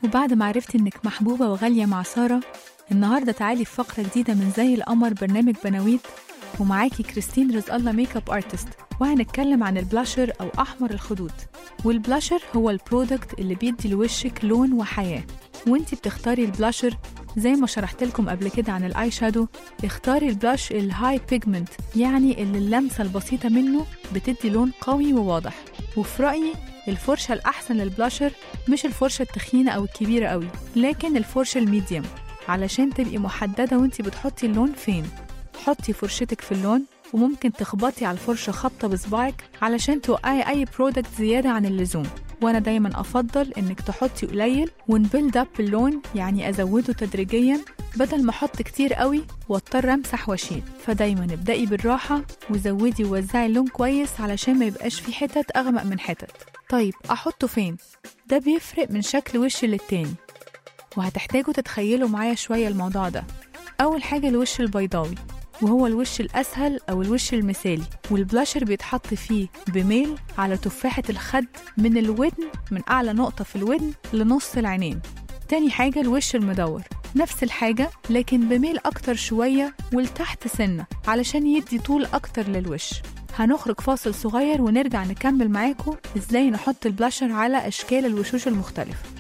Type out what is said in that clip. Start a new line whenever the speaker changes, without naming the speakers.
وبعد ما عرفتي إنك محبوبة وغالية مع سارة النهاردة تعالي في فقرة جديدة من زي القمر برنامج بناويت ومعاكي كريستين رزق الله ميك اب ارتست وهنتكلم عن البلاشر أو أحمر الخدود والبلاشر هو البرودكت اللي بيدي لوشك لون وحياة وانتي بتختاري البلاشر زي ما شرحت لكم قبل كده عن الاي شادو اختاري البلاش الهاي بيجمنت يعني اللي اللمسة البسيطة منه بتدي لون قوي وواضح وفي رأيي الفرشة الأحسن للبلاشر مش الفرشة التخينة أو الكبيرة قوي لكن الفرشة الميديم علشان تبقي محددة وانتي بتحطي اللون فين حطي فرشتك في اللون وممكن تخبطي على الفرشة خبطة بصباعك علشان توقعي أي برودكت زيادة عن اللزوم وأنا دايما أفضل إنك تحطي قليل ونبيلد أب اللون يعني أزوده تدريجيا بدل ما أحط كتير قوي واضطر أمسح وأشيل فدايما ابدأي بالراحة وزودي ووزعي اللون كويس علشان ما يبقاش في حتت أغمق من حتت طيب أحطه فين؟ ده بيفرق من شكل وش للتاني وهتحتاجوا تتخيلوا معايا شوية الموضوع ده أول حاجة الوش البيضاوي وهو الوش الأسهل أو الوش المثالي والبلاشر بيتحط فيه بميل على تفاحة الخد من الودن من أعلى نقطة في الودن لنص العينين تاني حاجة الوش المدور نفس الحاجة لكن بميل أكتر شوية ولتحت سنة علشان يدي طول أكتر للوش هنخرج فاصل صغير ونرجع نكمل معاكم ازاي نحط البلاشر على أشكال الوشوش المختلفة